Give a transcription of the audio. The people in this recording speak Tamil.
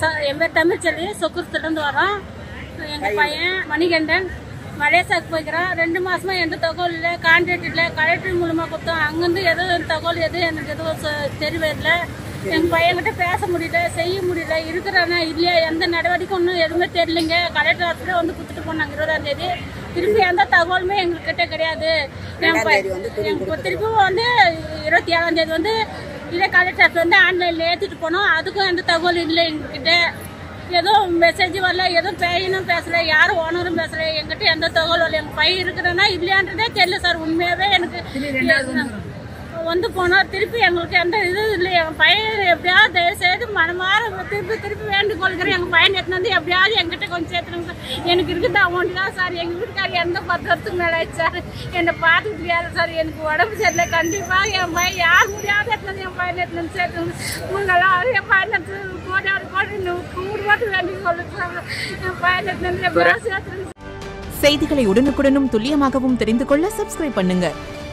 சார் என் பேர் தமிழ்ச்செல்வி சொக்குரத்துலேருந்து வரோம் எங்கள் பையன் மணிகண்டன் மலேசியாவுக்கு போய்க்கிறான் ரெண்டு மாசமா எந்த தகவல் இல்லை கான்ட்ராக்ட் இல்லை கலெக்டர் மூலமாக கொடுத்தோம் அங்கேருந்து எதுவும் தகவல் எதுவும் எனக்கு எதுவும் சொ- தெரியவே இல்லை எங்கள் பையன்கிட்ட பேச முடியல செய்ய முடியல இருக்கிறானா இல்லையா எந்த நடவடிக்கை ஒன்றும் எதுவுமே தெரியலைங்க கலெக்டர் ஆஃபீஸில் வந்து கொடுத்துட்டு போனாங்க இருபதாம் தேதி திருப்பி எந்த தகவலுமே எங்ககிட்ட கிடையாது என் பையன் எங்க திருப்பியும் வந்து இருபத்தி ஏழாம் தேதி வந்து இதே கலெக்டர் ஆஃபீஸ் வந்து ஆன்லைனில் ஏற்றிட்டு போனோம் அதுக்கும் எந்த தகவலும் இல்லை எங்ககிட்ட எதுவும் மெசேஜ் வரல எதுவும் பேயினும் பேசல யாரும் ஓனரும் பேசல எங்கிட்ட எந்த தகவலும் இல்லை எங்க பையன் இருக்கிறேன்னா இல்லையான்றதே தெரியல சார் உண்மையாவே எனக்கு வந்து போனா திருப்பி எங்களுக்கு எந்த இது இல்லை என் பையன் எப்படியாவது தயவு செய்து மனமாற திருப்பி திருப்பி வேண்டிக் கொள்கிறேன் எங்க பையன் எடுத்துன்னு வந்து எப்படியாவது எங்கிட்ட கொஞ்சம் சேர்த்துருங்க சார் எனக்கு இருக்குது அமௌண்ட் தான் சார் எங்க வீட்டுக்காரர் எந்த பத்து வருஷத்துக்கு மேலே ஆயிடுச்சு சார் என்னை பார்த்துக்க முடியாது சார் எனக்கு உடம்பு சரியில்லை கண்டிப்பா என் பையன் யார் முடியாத எடுத்துன்னு வந்து என் பையன் எடுத்துன்னு வந்து சேர்த்துருங்க உங்களால் என் பையன் எடுத்து கோடாடு கோடி நூறு மட்டும் வேண்டிக் கொள்ளுங்க சார் என் பையன் எடுத்துன்னு வந்து எப்படியாவது சேர்த்துருங்க செய்திகளை உடனுக்குடனும் துல்லியமாகவும் தெரிந்து கொள்ள சப்ஸ்கிரைப் பண்ணுங்க